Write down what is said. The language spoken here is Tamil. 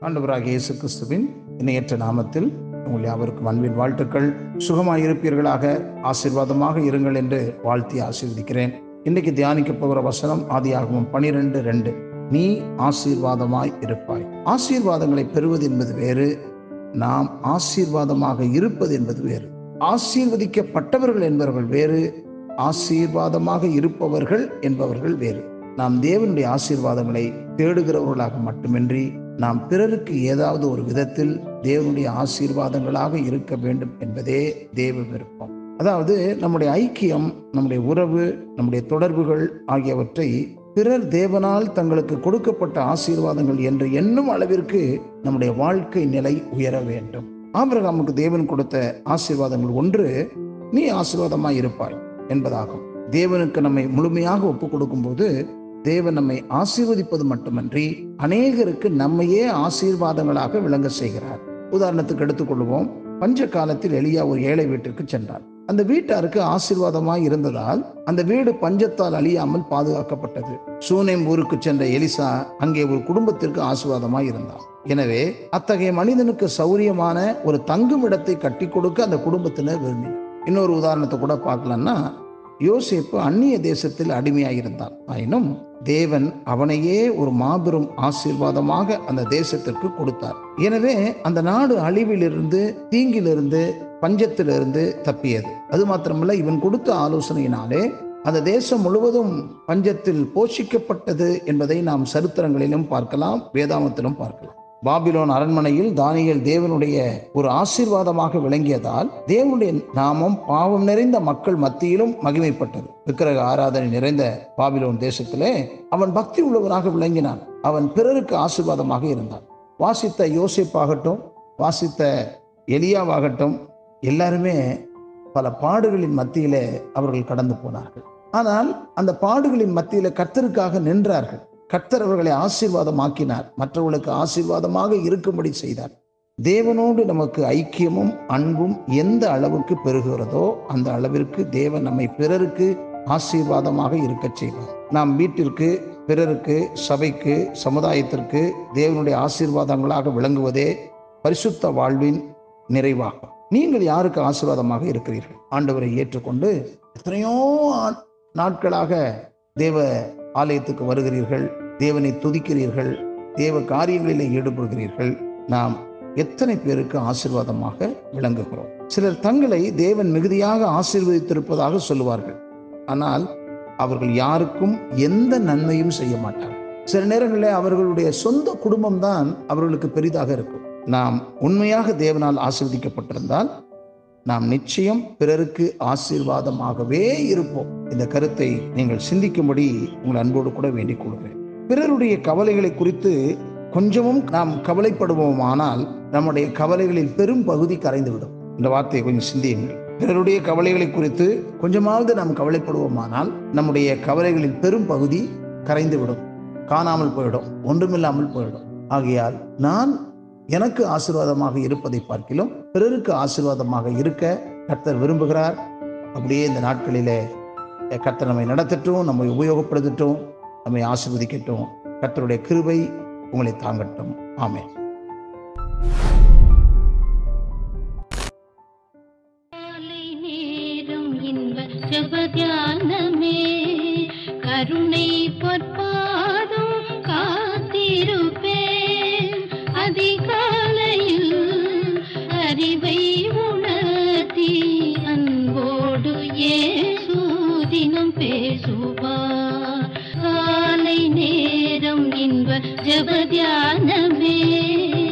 ஆண்டவராக இயேசு கிறிஸ்துவின் இணையற்ற நாமத்தில் உங்கள் யாவருக்கும் அன்பின் வாழ்த்துக்கள் சுகமாய் இருப்பீர்களாக ஆசீர்வாதமாக இருங்கள் என்று வாழ்த்தி ஆசீர்வதிக்கிறேன் இன்னைக்கு தியானிக்க போகிற வசனம் ஆதியாகமம் பனிரெண்டு ரெண்டு நீ ஆசீர்வாதமாய் இருப்பாய் ஆசீர்வாதங்களை பெறுவது என்பது வேறு நாம் ஆசீர்வாதமாக இருப்பது என்பது வேறு ஆசீர்வதிக்கப்பட்டவர்கள் என்பவர்கள் வேறு ஆசீர்வாதமாக இருப்பவர்கள் என்பவர்கள் வேறு நாம் தேவனுடைய ஆசீர்வாதங்களை தேடுகிறவர்களாக மட்டுமின்றி நாம் பிறருக்கு ஏதாவது ஒரு விதத்தில் தேவனுடைய ஆசீர்வாதங்களாக இருக்க வேண்டும் என்பதே தேவ விருப்பம் அதாவது நம்முடைய ஐக்கியம் நம்முடைய உறவு நம்முடைய தொடர்புகள் ஆகியவற்றை பிறர் தேவனால் தங்களுக்கு கொடுக்கப்பட்ட ஆசீர்வாதங்கள் என்று எண்ணும் அளவிற்கு நம்முடைய வாழ்க்கை நிலை உயர வேண்டும் ஆபிரகாமுக்கு தேவன் கொடுத்த ஆசீர்வாதங்கள் ஒன்று நீ ஆசீர்வாதமாய் இருப்பாய் என்பதாகும் தேவனுக்கு நம்மை முழுமையாக ஒப்பு கொடுக்கும்போது தேவன் நம்மை ஆசீர்வதிப்பது மட்டுமன்றி அநேகருக்கு நம்மையே ஆசீர்வாதங்களாக விளங்க செய்கிறார் உதாரணத்துக்கு எடுத்துக்கொள்வோம் பஞ்ச காலத்தில் எலியா ஒரு ஏழை வீட்டிற்கு சென்றார் அந்த வீட்டாருக்கு ஆசீர்வாதமாய் இருந்ததால் அந்த வீடு பஞ்சத்தால் அழியாமல் பாதுகாக்கப்பட்டது சூனேம் ஊருக்கு சென்ற எலிசா அங்கே ஒரு குடும்பத்திற்கு ஆசீர்வாதமாய் இருந்தார் எனவே அத்தகைய மனிதனுக்கு சௌரியமான ஒரு தங்கும் இடத்தை கட்டி கொடுக்க அந்த குடும்பத்தினர் விரும்பினர் இன்னொரு உதாரணத்தை கூட பார்க்கலாம்னா யோசேப்பு அந்நிய தேசத்தில் அடிமையாயிருந்தான் ஆயினும் தேவன் அவனையே ஒரு மாபெரும் ஆசீர்வாதமாக அந்த தேசத்திற்கு கொடுத்தார் எனவே அந்த நாடு அழிவிலிருந்து தீங்கிலிருந்து பஞ்சத்திலிருந்து தப்பியது அது மாத்திரமல்ல இவன் கொடுத்த ஆலோசனையினாலே அந்த தேசம் முழுவதும் பஞ்சத்தில் போஷிக்கப்பட்டது என்பதை நாம் சரித்திரங்களிலும் பார்க்கலாம் வேதாமத்திலும் பார்க்கலாம் பாபிலோன் அரண்மனையில் தானியல் தேவனுடைய ஒரு ஆசீர்வாதமாக விளங்கியதால் தேவனுடைய நாமம் பாவம் நிறைந்த மக்கள் மத்தியிலும் மகிமைப்பட்டது விக்கிரக ஆராதனை நிறைந்த பாபிலோன் தேசத்திலே அவன் பக்தி உள்ளவனாக விளங்கினான் அவன் பிறருக்கு ஆசீர்வாதமாக இருந்தான் வாசித்த யோசிப்பாகட்டும் வாசித்த எலியாவாகட்டும் எல்லாருமே பல பாடுகளின் மத்தியிலே அவர்கள் கடந்து போனார்கள் ஆனால் அந்த பாடுகளின் மத்தியில கர்த்தருக்காக நின்றார்கள் கர்த்தர் அவர்களை ஆசீர்வாதமாக்கினார் மற்றவர்களுக்கு ஆசீர்வாதமாக இருக்கும்படி செய்தார் தேவனோடு நமக்கு ஐக்கியமும் அன்பும் எந்த அளவுக்கு பெறுகிறதோ அந்த அளவிற்கு தேவன் நம்மை பிறருக்கு ஆசீர்வாதமாக இருக்க செய்வார் நாம் வீட்டிற்கு பிறருக்கு சபைக்கு சமுதாயத்திற்கு தேவனுடைய ஆசீர்வாதங்களாக விளங்குவதே பரிசுத்த வாழ்வின் நிறைவாகும் நீங்கள் யாருக்கு ஆசீர்வாதமாக இருக்கிறீர்கள் ஆண்டவரை ஏற்றுக்கொண்டு எத்தனையோ நாட்களாக தேவ ஆலயத்துக்கு வருகிறீர்கள் தேவனை துதிக்கிறீர்கள் தேவ காரியங்களிலே ஈடுபடுகிறீர்கள் நாம் எத்தனை பேருக்கு ஆசீர்வாதமாக விளங்குகிறோம் சிலர் தங்களை தேவன் மிகுதியாக ஆசீர்வதித்திருப்பதாக சொல்லுவார்கள் ஆனால் அவர்கள் யாருக்கும் எந்த நன்மையும் செய்ய மாட்டார்கள் சில நேரங்களில் அவர்களுடைய சொந்த குடும்பம் தான் அவர்களுக்கு பெரிதாக இருக்கும் நாம் உண்மையாக தேவனால் ஆசீர்வதிக்கப்பட்டிருந்தால் நாம் நிச்சயம் பிறருக்கு ஆசீர்வாதமாகவே இருப்போம் இந்த கருத்தை நீங்கள் சிந்திக்கும்படி உங்கள் அன்போடு கூட வேண்டிக் கொள்கிறேன் பிறருடைய கவலைகளை குறித்து கொஞ்சமும் நாம் கவலைப்படுவோமானால் நம்முடைய கவலைகளில் பெரும் பகுதி கரைந்துவிடும் இந்த வார்த்தையை கொஞ்சம் சிந்தியுங்கள் பிறருடைய கவலைகளை குறித்து கொஞ்சமாவது நாம் கவலைப்படுவோமானால் நம்முடைய கவலைகளில் பெரும் பகுதி கரைந்துவிடும் காணாமல் போயிடும் ஒன்றுமில்லாமல் போயிடும் ஆகையால் நான் எனக்கு ஆசீர்வாதமாக இருப்பதை பார்க்கிலும் பிறருக்கு ஆசீர்வாதமாக இருக்க கர்த்தர் விரும்புகிறார் அப்படியே இந்த நாட்களிலே கர்த்தர் நம்மை நடத்தட்டும் நம்மை உபயோகப்படுத்தட்டும் நம்மை ஆசீர்வதிக்கட்டும் கர்த்தருடைய கிருபை உங்களை தாங்கட்டும் ஆமே ஜபத்தியானமே கருணை பொற்பாதம் காத்திருப்பேன் அதிகாலையில் அறிவை உணர்த்தி அன்போடு ஏசூதினம் பேசுவார் காலை நேரம் இன்ப ஜபத்தியானமே